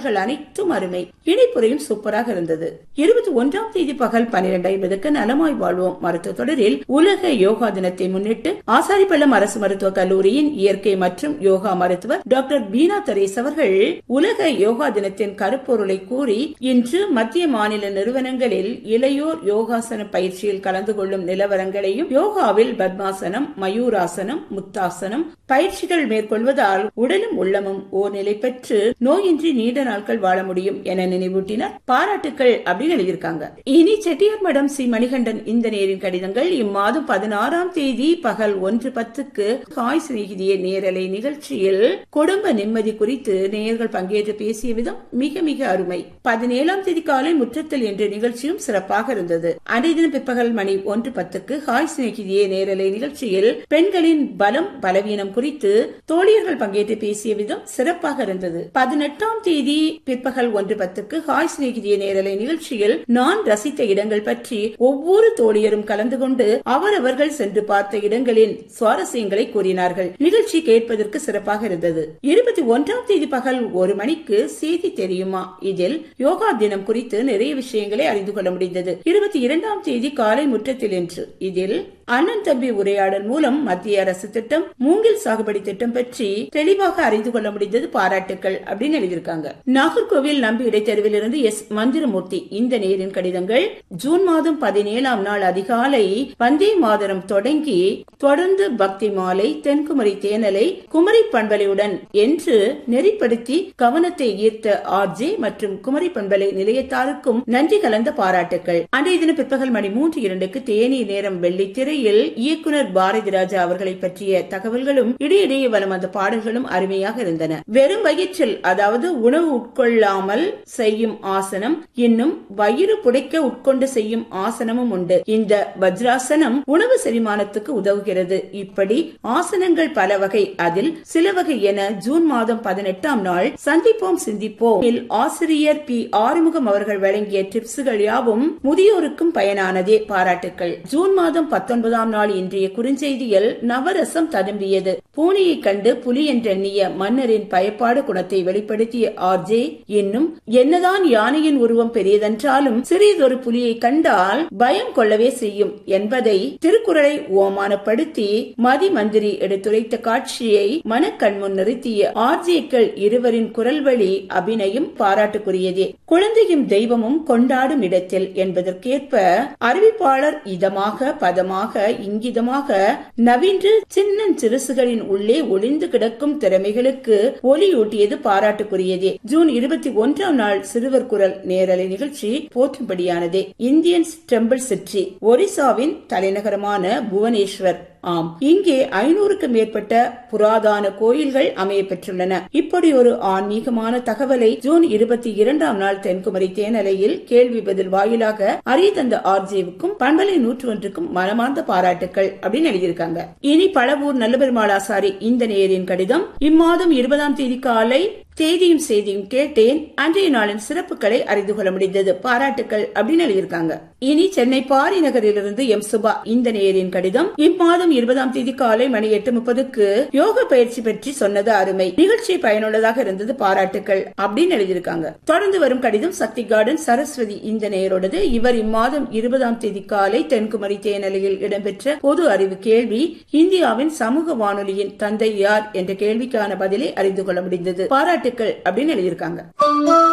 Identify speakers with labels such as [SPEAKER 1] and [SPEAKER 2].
[SPEAKER 1] பாடல்கள் அனைத்தும் அருமை இணைப்புரையும் சூப்பராக இருந்தது இருபத்தி ஒன்றாம் தேதி பகல் பன்னிரண்டு ஐம்பதுக்கு நலமாய் வாழ்வோம் மருத்துவ தொடரில் உலக யோகா தினத்தை முன்னிட்டு ஆசாரிப்பள்ளம் அரசு மருத்துவக் கல்லூரியின் இயற்கை மற்றும் யோகா மருத்துவர் டாக்டர் பீனா தரேஸ் அவர்கள் உலக யோகா தினத்தின் கருப்பொருளை கூறி இன்று மத்திய மாநில நிறுவனங்களில் இளையோர் யோகாசன பயிற்சியில் கலந்து கொள்ளும் நிலவரங்களையும் யோகாவில் பத்மாசனம் மயூராசனம் முத்தாசனம் பயிற்சிகள் மேற்கொள்வதால் உடலும் உள்ளமும் ஓர் நிலை பெற்று நோயின்றி நீண்ட நாட்கள் வாழ முடியும் என நினைவூட்டினர் பாராட்டுக்கள் அப்படின்னு எழுதியிருக்காங்க இனி செட்டியார் மடம் சி மணிகண்டன் இந்த நேரின் கடிதங்கள் இம்மாதம் பதினாறாம் தேதி பகல் ஒன்று பத்துக்கு காய் சிநேகிதிய நேரலை நிகழ்ச்சியில் குடும்ப நிம்மதி குறித்து நேயர்கள் பங்கேற்று பேசிய விதம் மிக மிக அருமை பதினேழாம் தேதி காலை முற்றத்தில் என்ற நிகழ்ச்சியும் சிறப்பாக இருந்தது அன்றைய தினம் பிற்பகல் மணி ஒன்று பத்துக்கு ஹாய் சிநேகிதியே நேரலை நிகழ்ச்சியில் பெண்களின் பலம் பலவீனம் குறித்து தோழியர்கள் பங்கேற்று பேசிய விதம் சிறப்பாக இருந்தது பதினெட்டாம் தேதி பிற்பகல் ஒன்று பத்துக்கு ஹாய் சிநேகிதியே நேரலை நிகழ்ச்சியில் நான் ரசித்த இடங்கள் பற்றி ஒவ்வொரு தோழியரும் கலந்து கொண்டு அவரவர்கள் சென்று பார்த்த இடங்களின் சுவாரஸ்யங்களை கூறினார்கள் நிகழ்ச்சி கேட்பதற்கு சிறப்பாக இருந்தது இருபத்தி ஒன்றாம் தேதி பகல் ஒரு மணிக்கு செய்தி தெரியுமா இதில் யோகா தினம் குறித்து நிறைய விஷயங்களை அறிந்து கொள்ள முடிந்தது இருபத்தி இரண்டாம் தேதி காலை முற்றத்தில் என்று இதில் அண்ணன் தம்பி உரையாடல் மூலம் மத்திய அரசு திட்டம் மூங்கில் சாகுபடி திட்டம் பற்றி தெளிவாக அறிந்து கொள்ள முடிந்தது பாராட்டுக்கள் அப்படின்னு எழுதியிருக்காங்க நாகர்கோவில் நம்பி இடைத்தேர்வில் இருந்து எஸ் மந்திரமூர்த்தி இந்த நேரின் கடிதங்கள் ஜூன் மாதம் பதினேழாம் நாள் அதிகாலை வந்தே மாதரம் தொடங்கி தொடர்ந்து பக்தி மாலை தென்குமரி தேனலை குமரி பண்பலையுடன் என்று நெறிப்படுத்தி கவனத்தை ஈர்த்த ஆர்ஜே மற்றும் குமரி பண்பலை நிலையத்தாருக்கும் நன்றி கலந்த பாராட்டுக்கள் அன்றைய தினம் பிற்பகல் மணி மூன்று இரண்டுக்கு தேனி நேரம் வெள்ளித்திரையில் இயக்குனர் பாரதி ராஜா அவர்களை பற்றிய தகவல்களும் இடையிடையே வரும் அந்த பாடல்களும் அருமையாக இருந்தன வெறும் வயிற்றில் அதாவது உணவு உட்கொள்ளாமல் செய்யும் ஆசனம் இன்னும் வயிறு புடைக்க உட்கொண்டு செய்யும் ஆசனமும் உண்டு இந்த வஜ்ராசனம் உணவு செரிமானத்துக்கு உதவுகிறது இப்படி ஆசனங்கள் பல வகை அதில் சில வகை என ஜூன் மாதம் பதினெட்டாம் நாள் சந்திப்போம் சிந்திப்போம் இல் ஆசிரியர் பி ஆறுமுகம் அவர்கள் வழங்கிய டிப்ஸுகள் யாவும் முதியோருக்கும் பயனானதே பாராட்டுக்கள் ஜூன் மாதம் பத்தொன்பதாம் நாள் இன்றைய குறுஞ்செய்தியில் நவரசம் ததும்பியது பூனையை கண்டு புலி என்றெண்ணிய மன்னரின் பயப்பாடு குணத்தை வெளிப்படுத்திய ஆர்ஜே இன்னும் என்னதான் யானையின் உருவம் பெரியதென்றாலும் சிறியதொரு புலியை கண்டால் பயம் கொள்ளவே செய்யும் என்பதை திருக்குறளை ஓமானப்படுத்தி மதி மந்திரி எடுத்துரைத்த காட்சியை மனக்கண்முன் நிறுத்திய ஆர்ஜேக்கள் இருவரின் குரல் வழி அபிநயம் பாராட்டுக்குரியதே குழந்தையும் தெய்வமும் கொண்டாடும் இடத்தில் என்பதற்கேற்ப அறிவிப்பாளர் இதமாக பதமாக இங்கிதமாக நவீன்று சின்ன சிறுசுகளின் உள்ளே ஒளிந்து கிடக்கும் திறமைகளுக்கு ஒலியூட்டியது பாராட்டுக்குரியதே ஜூன் இருபத்தி ஒன்றாம் நாள் சிறுவர் குரல் நேரலை நிகழ்ச்சி போற்றும்படியானதே இந்தியன் டெம்பிள் சிற்றி ஒரிசாவின் தலைநகரமான புவனேஸ்வர் ஆம் இங்கே ஐநூறுக்கு மேற்பட்ட புராதான கோயில்கள் அமைய பெற்றுள்ளன இப்படி ஒரு ஆன்மீகமான தகவலை ஜூன் இருபத்தி இரண்டாம் நாள் தென்குமரி தேனலையில் கேள்வி பதில் வாயிலாக அறிய தந்த ஆர்ஜேவுக்கும் பண்பலை நூற்று ஒன்றுக்கும் மனமார்ந்த பாராட்டுக்கள் அப்படின்னு எழுதியிருக்காங்க இனி பழவூர் நல்லபெருமாள் ஆசாரி இந்த நேரின் கடிதம் இம்மாதம் இருபதாம் தேதி காலை தேதியும் செய்தியும் கேட்டேன் அன்றைய நாளின் சிறப்புகளை அறிந்து கொள்ள முடிந்தது பாராட்டுக்கள் அப்படின்னு எழுதியிருக்காங்க இனி சென்னை பாரி நகரிலிருந்து எம் சுபா இந்த நேரின் கடிதம் இம்மாதம் இருபதாம் தேதி காலை மணி எட்டு முப்பதுக்கு யோக பயிற்சி பற்றி சொன்னது அருமை நிகழ்ச்சி பயனுள்ளதாக இருந்தது பாராட்டுக்கள் அப்படின்னு எழுதியிருக்காங்க தொடர்ந்து வரும் கடிதம் சக்தி கார்டன் சரஸ்வதி இந்த நேரோடது இவர் இம்மாதம் இருபதாம் தேதி காலை தென்குமரி தேனலையில் இடம்பெற்ற பொது அறிவு கேள்வி இந்தியாவின் சமூக வானொலியின் தந்தை யார் என்ற கேள்விக்கான பதிலை அறிந்து கொள்ள முடிந்தது பாராட்டுக்கள் அப்படின்னு எழுதியிருக்காங்க